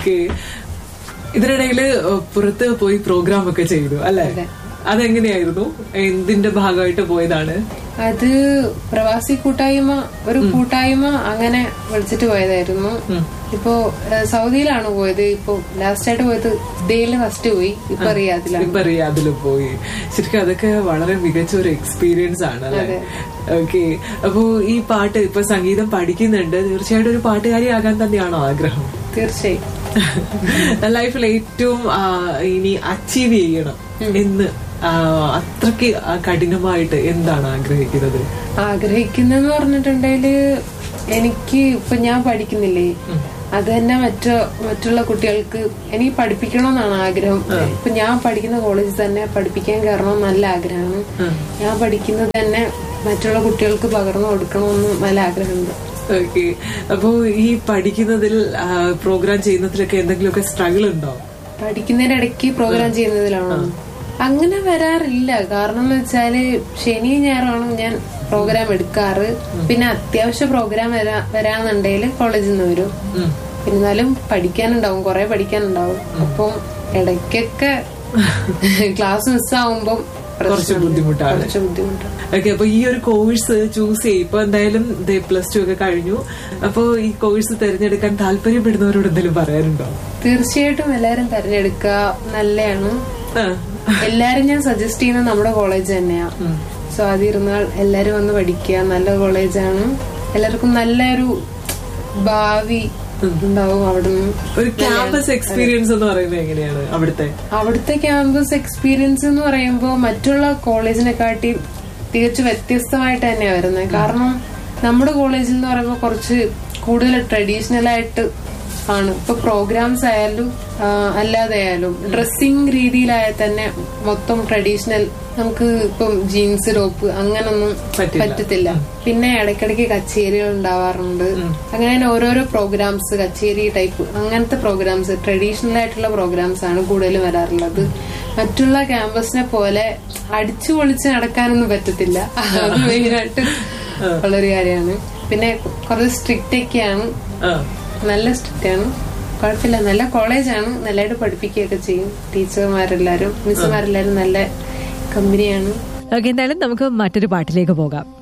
Okay ഇതിനിടയില് പുറത്ത് പോയി programme ഒക്കെ ചെയ്തു അല്ലെ അതെ. അതെങ്ങനെയായിരുന്നു എന്തിന്റെ ഭാഗമായിട്ട് പോയതാണ് അത് പ്രവാസി കൂട്ടായ്മ ഒരു കൂട്ടായ്മ അങ്ങനെ വിളിച്ചിട്ട് പോയതായിരുന്നു ഇപ്പോ ഏഹ്, സൗദിയിലാണ് പോയത് ഇപ്പൊ ലാസ്റ്റ് ആയിട്ട് പോയത് ഡേയില് ഫസ്റ്റ് പോയി ഇപ്പൊ റിയാദിലാണ് ഇപ്പൊ റിയാദില് പോയി ശരിക്കും അതൊക്കെ വളരെ മികച്ച ഒരു എക്സ്പീരിയൻസ് ആണ് അല്ലെ ഓക്കെ അപ്പോ ഈ പാട്ട് ഇപ്പൊ സംഗീതം പഠിക്കുന്നുണ്ട് തീർച്ചയായിട്ടും ഒരു പാട്ടുകാരിയാകാൻ തന്നെയാണോ ആഗ്രഹം തീർച്ചയായും ലൈഫിൽ ഏറ്റവും ആ, ഇനി അച്ചീവ് ചെയ്യണം എന്ന് ആ, അത്രയ്ക്ക് ആ, കഠിനമായിട്ട് എന്താണ് ആഗ്രഹിക്കുന്നത് ആഗ്രഹിക്കുന്നെന്ന് പറഞ്ഞിട്ടുണ്ടെങ്കില് എനിക്ക് ഇപ്പൊ ഞാൻ പഠിക്കുന്നില്ലേ അത് തന്നെ മറ്റു മറ്റുള്ള കുട്ടികൾക്ക് എനിക്ക് പഠിപ്പിക്കണമെന്നാണ് ആഗ്രഹം ഇപ്പൊ ഞാൻ പഠിക്കുന്ന കോളേജിൽ തന്നെ പഠിപ്പിക്കാൻ കയറണം നല്ല ആഗ്രഹമാണ് ഞാൻ പഠിക്കുന്നത് തന്നെ മറ്റുള്ള കുട്ടികൾക്ക് പകർന്നു കൊടുക്കണമെന്ന് നല്ല ആഗ്രഹമുണ്ട് ഓക്കെ അപ്പോ ഈ പഠിക്കുന്നതിൽ പ്രോഗ്രാം ചെയ്യുന്നതിലൊക്കെ എന്തെങ്കിലുമൊക്കെ സ്ട്രഗിൾ ഉണ്ടോ പഠിക്കുന്നതിന്റെ ഇടയ്ക്ക് പ്രോഗ്രാം ചെയ്യുന്നതിലാണോ അങ്ങനെ വരാറില്ല കാരണം എന്ന് വെച്ചാല് ശനി ഞായറാണ് ഞാൻ പ്രോഗ്രാം എടുക്കാറ് പിന്നെ അത്യാവശ്യ പ്രോഗ്രാം വരാ വരാന്നുണ്ടെങ്കിൽ കോളേജിൽ നിന്ന് വരും ഉം. പിന്നെ എന്നാലും പഠിക്കാനുണ്ടാവും കുറെ പഠിക്കാനുണ്ടാവും അപ്പം ഇടയ്ക്കൊക്കെ ക്ലാസ് മിസ്സാവുമ്പം കുറച്ച് ബുദ്ധിമുട്ടാണ് കുറച്ച് ബുദ്ധിമുട്ടാണ് ഓക്കെ അപ്പൊ ഈ ഒരു കോഴ്സ് ചൂസ് ചെയ്യും ഇപ്പൊ എന്തായാലും പ്ലസ് ടു ഒക്കെ കഴിഞ്ഞു അപ്പൊ ഈ കോഴ്സ് തിരഞ്ഞെടുക്കാൻ താല്പര്യപ്പെടുന്നവരോട് എന്തെങ്കിലും പറയാനുണ്ടോ തീർച്ചയായിട്ടും എല്ലാരും തെരഞ്ഞെടുക്കുക നല്ലതാണ് ആ. എല്ലാരും ഞാൻ സജസ്റ്റ് ചെയ്യുന്നത് നമ്മുടെ കോളേജ് തന്നെയാ സ്വാതി ഇരുന്നാൾ എല്ലാരും വന്ന് പഠിക്കുക നല്ല കോളേജാണ് എല്ലാവർക്കും നല്ലൊരു ഭാവി ഉണ്ടാവും അവിടുന്ന് ഒരു ക്യാമ്പസ് എക്സ്പീരിയൻസ് എന്ന് പറയുന്നത് എങ്ങനെയാണ് അവിടുത്തെ അവിടുത്തെ ക്യാമ്പസ് എക്സ്പീരിയൻസ് എന്ന് പറയുമ്പോൾ മറ്റുള്ള കോളേജിനെക്കാട്ടി തികച്ചു വ്യത്യസ്തമായിട്ട് തന്നെയാണ് വരുന്നത് കാരണം നമ്മുടെ കോളേജിൽ എന്ന് പറയുമ്പോൾ കുറച്ച് കൂടുതൽ ട്രഡീഷണൽ ആയിട്ട് ആണ് ഇപ്പൊ പ്രോഗ്രാംസ് ആയാലും ആ, അല്ലാതെ ആയാലും ഡ്രസ്സിങ് രീതിയിലായാൽ തന്നെ മൊത്തം ട്രഡീഷണൽ നമുക്ക് ഇപ്പം ജീൻസ് ടോപ്പ് അങ്ങനൊന്നും പറ്റില്ല. പറ്റത്തില്ല പിന്നെ ഇടയ്ക്കിടയ്ക്ക് കച്ചേരികൾ ഉണ്ടാവാറുണ്ട് അങ്ങനെ തന്നെ ഓരോരോ പ്രോഗ്രാംസ് കച്ചേരി ടൈപ്പ് അങ്ങനത്തെ പ്രോഗ്രാംസ് ട്രഡീഷണൽ ആയിട്ടുള്ള പ്രോഗ്രാംസ് ആണ് കൂടുതലും വരാറുള്ളത് മറ്റുള്ള ക്യാമ്പസിനെ പോലെ അടിച്ചു പൊളിച്ച് നടക്കാനൊന്നും പറ്റത്തില്ല അത് മെയിനായിട്ട് ഉള്ളൊരു കാര്യമാണ് പിന്നെ കുറച്ച് സ്ട്രിക്റ്റ് ഒക്കെയാണ് ആ. നല്ല സ്ട്രിക്റ്റ് ആണ് കുഴപ്പമില്ല നല്ല കോളേജാണ് നല്ലതായിട്ട് പഠിപ്പിക്കുകയൊക്കെ ചെയ്യും ടീച്ചർമാരെല്ലാരും മിസ്സുമാരെല്ലാരും നല്ല കമ്പനിയാണ് ഓക്കെ എന്തായാലും നമുക്ക് മറ്റൊരു പാട്ടിലേക്ക് പോകാം